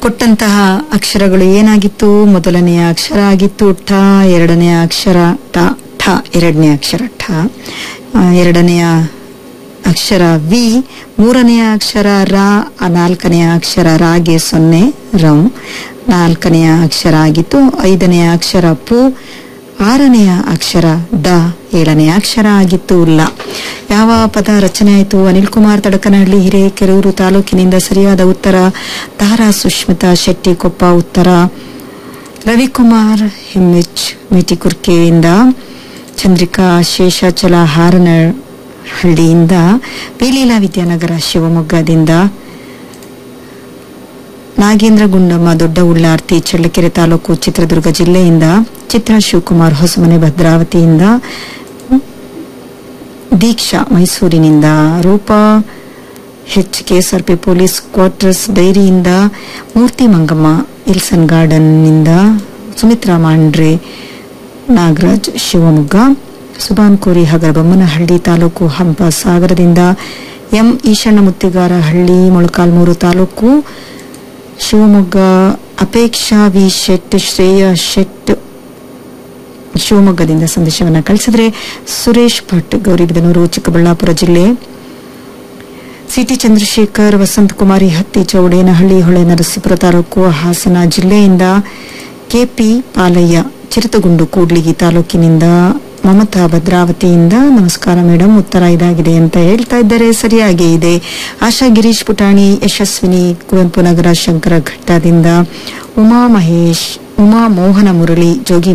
ಕೊಟ್ಟಂತಹ ಅಕ್ಷರಗಳು ಏನಾಗಿತ್ತು ಮೊದಲನೆಯ ಅಕ್ಷರ ಆಗಿತ್ತು ಠ ಎರಡನೆಯ ಅಕ್ಷರ ಟ ಠ ಎರಡನೇ ಅಕ್ಷರ ಠ ಆ, ಎರಡನೆಯ ಅಕ್ಷರ ವಿ ಮೂರನೆಯ ಅಕ್ಷರ ರ ಆ ನಾಲ್ಕನೆಯ ಅಕ್ಷರ ರಾಗೆ ಸೊನ್ನೆ ರಂ ನಾಲ್ಕನೆಯ ಅಕ್ಷರ ಆಗಿತ್ತು ಐದನೆಯ ಅಕ್ಷರ ಪು ಆರನೆಯ ಅಕ್ಷರ ದ ಏಳನೆಯ ಅಕ್ಷರ ಆಗಿತ್ತು ಲ ಯಾವ ಪದ ರಚನೆ ಆಯಿತು ಅನಿಲ್ ಕುಮಾರ್ ತಡಕನಹಳ್ಳಿ ಹಿರೇಕೆರೂರು ತಾಲೂಕಿನಿಂದ ಸರಿಯಾದ ಉತ್ತರ ತಾರಾ ಸುಷ್ಮಿತಾ ಶೆಟ್ಟಿ ಕೊಪ್ಪ ಉತ್ತರ ರವಿಕುಮಾರ್ ಹಿಮ್ಮಿಚ್ ಮಿಟಿಕುರ್ಕೆಯಿಂದ ಚಂದ್ರಿಕಾ ಶೇಷಾಚಲ ಹಾರನಹಳ್ಳಿಯಿಂದ ಪಿಲೀಲಾ ವಿದ್ಯಾನಗರ ಶಿವಮೊಗ್ಗದಿಂದ ನಾಗೇಂದ್ರ ಗುಂಡಮ್ಮ ದೊಡ್ಡ ಉಳ್ಳಾರ್ತಿ ಚಳ್ಳಕೆರೆ ತಾಲೂಕು ಚಿತ್ರದುರ್ಗ ಜಿಲ್ಲೆಯಿಂದ ಚಿತ್ರಾ ಶಿವಕುಮಾರ್ ಹೊಸಮನೆ ಭದ್ರಾವತಿಯಿಂದ ದೀಕ್ಷಾ ಮೈಸೂರಿನಿಂದ Roopa H KSRP police quarters ಡೈರಿಯಿಂದ ಮೂರ್ತಿ ಮಂಗಮ್ಮ ಇಲ್ಸನ್ ಗಾರ್ಡನ್ನಿಂದ ಸುಮಿತ್ರಾ ಮಾಂಡ್ರೆ ನಾಗರಾಜ್ ಶಿವಮೊಗ್ಗ ಸುಬಾನ್ ಕೋರಿ ಹಗರ ಬೊಮ್ಮನಹಳ್ಳಿ ತಾಲೂಕು ಹಂಪ ಸಾಗರದಿಂದ ಎಂ ಈಶಣ್ಣ ಮುತ್ತಿಗಾರ ಹಳ್ಳಿ ಮೊಳಕಾಲ್ಮೂರು ತಾಲೂಕು ಶಿವಮೊಗ್ಗ ಅಪೇಕ್ಷಾ ವಿ ಶೆಟ್ ಶ್ರೇಯ ಶೆಟ್ ಶಿವಮೊಗ್ಗದಿಂದ ಸಂದೇಶವನ್ನು ಕಳಿಸಿದ್ರೆ ಸುರೇಶ್ ಭಟ್ ಗೌರಿಬಿದನೂರು ಚಿಕ್ಕಬಳ್ಳಾಪುರ ಜಿಲ್ಲೆ ಸಿಟಿ ಚಂದ್ರಶೇಖರ್ ವಸಂತಕುಮಾರಿ ಹತ್ತಿ ಚೌಡೇನಹಳ್ಳಿ ಹೊಳೆ ನರಸೀಪುರ ತಾಲೂಕು ಹಾಸನ ಜಿಲ್ಲೆಯಿಂದ ಕೆಪಿ ಪಾಲಯ್ಯ ಚಿರತಗುಂಡು ಕೂಡ್ಲಿಗಿ ತಾಲೂಕಿನಿಂದ ಮಮತಾ ಭದ್ರಾವತಿಯಿಂದ ನಮಸ್ಕಾರ ಮೇಡಮ್ ಉತ್ತರ ಇದಾಗಿದೆ ಅಂತ ಹೇಳ್ತಾ ಇದ್ದಾರೆ ಸರಿಯಾಗಿ ಇದೆ ಆಶಾ ಗಿರೀಶ್ ಪುಟಾಣಿ ಯಶಸ್ವಿನಿ ಕುವೆಂಪು ನಗರ ಶಂಕರ ಘಟ್ಟದಿಂದ ಉಮಾ ಮಹೇಶ್ ಉಮಾ ಮೋಹನ ಮುರಳಿ ಜೋಗಿ